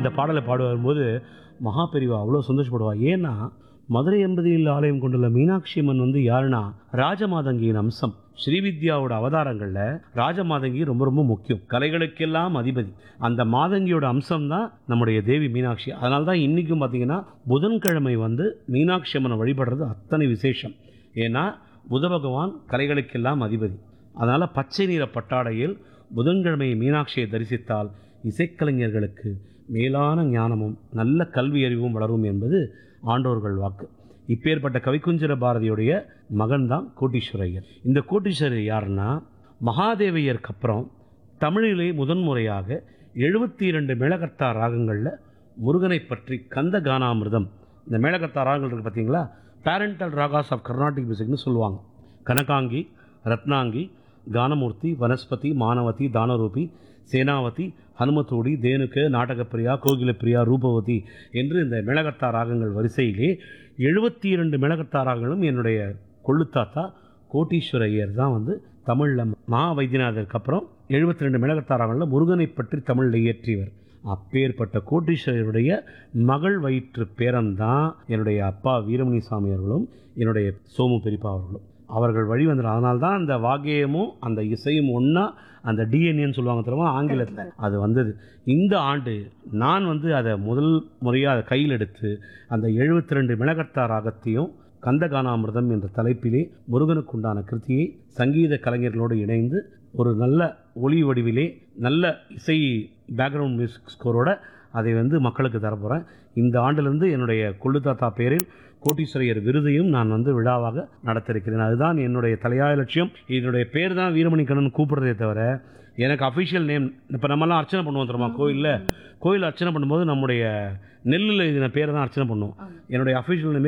இந்த பாடலை பாடும்போது மகாபெரிவா அவ்வளோ சந்தோஷப்படுவா ஏன்னா மதுரை எம்பதியில் ஆலயம் கொண்டுள்ள மீனாட்சி அம்மன் வந்து யாருன்னா ராஜமாதங்கியின் அம்சம் ஸ்ரீவித்யாவோட அவதாரங்களில் ராஜமாதங்கி ரொம்ப ரொம்ப முக்கியம் கலைகளுக்கெல்லாம் அதிபதி அந்த மாதங்கியோட அம்சம் தான் நம்முடைய தேவி மீனாட்சி அதனால தான் இன்றைக்கும் பார்த்தீங்கன்னா புதன்கிழமை வந்து மீனாட்சி அம்மனை வழிபடுறது அத்தனை விசேஷம் ஏன்னா புத பகவான் கலைகளுக்கெல்லாம் அதிபதி அதனால் பச்சை நிற பட்டாடையில் புதன்கிழமை மீனாட்சியை தரிசித்தால் இசைக்கலைஞர்களுக்கு மேலான ஞானமும் நல்ல கல்வி அறிவும் வளரும் என்பது ஆண்டோர்கள் வாக்கு இப்பேற்பட்ட கவிக்குஞ்சர பாரதியுடைய மகன்தான் கோட்டீஸ்வரையர் இந்த கோட்டீஸ்வரர் யாருன்னா மகாதேவையருக்கு அப்புறம் தமிழிலே முதன்முறையாக எழுபத்தி இரண்டு மேளகர்த்தா ராகங்களில் முருகனை பற்றி கந்த கானாமிர்தம் இந்த மேளகர்த்தா ராகங்கள் இருக்குது பார்த்தீங்களா பேரண்டல் ராகாஸ் ஆஃப் கர்நாடிக் மியூசிக்னு சொல்லுவாங்க கனகாங்கி ரத்னாங்கி கானமூர்த்தி வனஸ்பதி மானவதி தானரூபி சேனாவதி ஹனுமத்தோடி தேனுக்கு நாடகப்பிரியா கோகிலப்பிரியா ரூபவதி என்று இந்த மேளகர்த்தா ராகங்கள் வரிசையிலே எழுபத்தி இரண்டு மேளகர்த்தா ராகங்களும் என்னுடைய கொள்ளுத்தாத்தா கோட்டீஸ்வரையர் தான் வந்து தமிழில் மகா வைத்தியநாதருக்கு அப்புறம் எழுபத்தி ரெண்டு மேளகர்த்தா ராகங்களில் முருகனை பற்றி தமிழில் இயற்றியவர் அப்பேற்பட்ட கோட்டீஸ்வரருடைய மகள் வயிற்று பேரன்தான் என்னுடைய அப்பா வீரமணி சாமி அவர்களும் என்னுடைய சோமு பெரியப்பா அவர்களும் அவர்கள் வழி வந்துடும் அதனால தான் அந்த வாக்கியமும் அந்த இசையும் ஒன்றா அந்த டிஎன்ஏன்னு சொல்லுவாங்க தெரியுமா ஆங்கிலத்தில் அது வந்தது இந்த ஆண்டு நான் வந்து அதை முதல் முறையாக அதை கையில் எடுத்து அந்த எழுபத்தி ரெண்டு மிளகர்த்தா ராகத்தையும் கந்தகானாமிர்தம் என்ற தலைப்பிலே முருகனுக்கு உண்டான கிருத்தியை சங்கீத கலைஞர்களோடு இணைந்து ஒரு நல்ல ஒளி வடிவிலே நல்ல இசை பேக்ரவுண்ட் மியூசிக் ஸ்கோரோட அதை வந்து மக்களுக்கு தரப்போகிறேன் இந்த ஆண்டிலிருந்து என்னுடைய கொள்ளுத்தாத்தா பேரில் கோட்டீஸ்வரையர் விருதையும் நான் வந்து விழாவாக நடத்திருக்கிறேன் அதுதான் என்னுடைய தலையாய லட்சியம் என்னுடைய பேர் தான் வீரமணி கண்ணன் கூப்பிடுறதே தவிர எனக்கு அஃபிஷியல் நேம் இப்போ நம்மலாம் அர்ச்சனை பண்ணுவோம் தெரியுமா கோயிலில் கோயில் அர்ச்சனை பண்ணும்போது நம்முடைய நெல்லில் எழுதின பேரை தான் அர்ச்சனை பண்ணுவோம் என்னுடைய அஃபிஷியல் நேம்